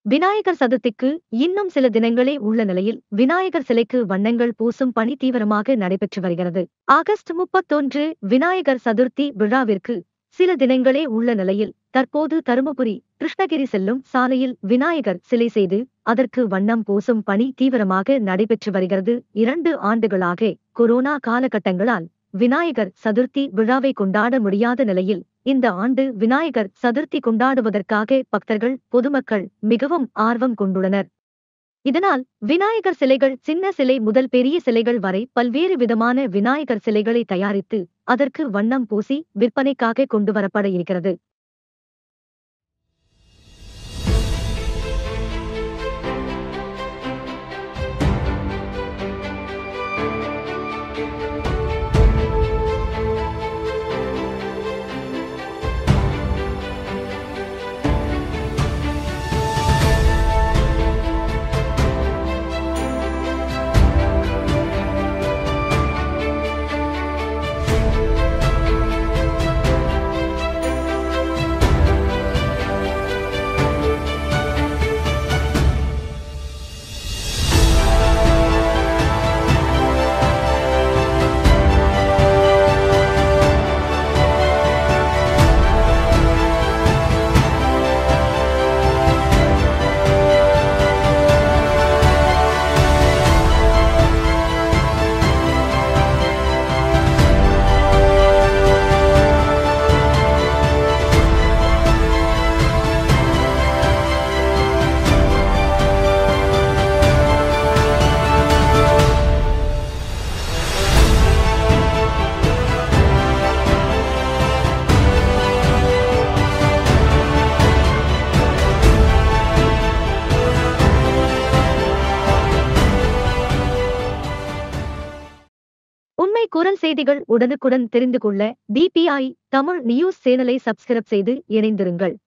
விநாயகர் சதுர்த்திக்கு இன்னும் சில தினங்களே உள்ள நிலையில் விநாயகர் சிலைக்கு வண்ணங்கள் பூசும் பணி தீவிரமாக நடைபெற்று வருகிறது ஆகஸ்ட் முப்பத்தொன்று விநாயகர் சதுர்த்தி விழாவிற்கு சில தினங்களே உள்ள நிலையில் தற்போது தருமபுரி கிருஷ்ணகிரி செல்லும் சாலையில் விநாயகர் சிலை செய்து அதற்கு வண்ணம் பூசும் பணி தீவிரமாக நடைபெற்று வருகிறது இரண்டு ஆண்டுகளாக கொரோனா காலகட்டங்களால் விநாயகர் சதுர்த்தி விழாவை கொண்டாட முடியாத நிலையில் இந்த ஆண்டு விநாயகர் சதுர்த்தி கொண்டாடுவதற்காக பக்தர்கள் பொதுமக்கள் மிகவும் ஆர்வம் கொண்டுள்ளனர் இதனால் விநாயகர் சிலைகள் சின்ன சிலை முதல் பெரிய சிலைகள் வரை பல்வேறு விதமான விநாயகர் சிலைகளை தயாரித்து அதற்கு வண்ணம் பூசி விற்பனைக்காக கொண்டுவரப்பட இருக்கிறது உண்மை குரல் செய்திகள் உடனுக்குடன் தெரிந்து கொள்ள டிபிஐ தமிழ் நியூஸ் சேனலை சப்ஸ்கிரைப் செய்து இணைந்திருங்கள்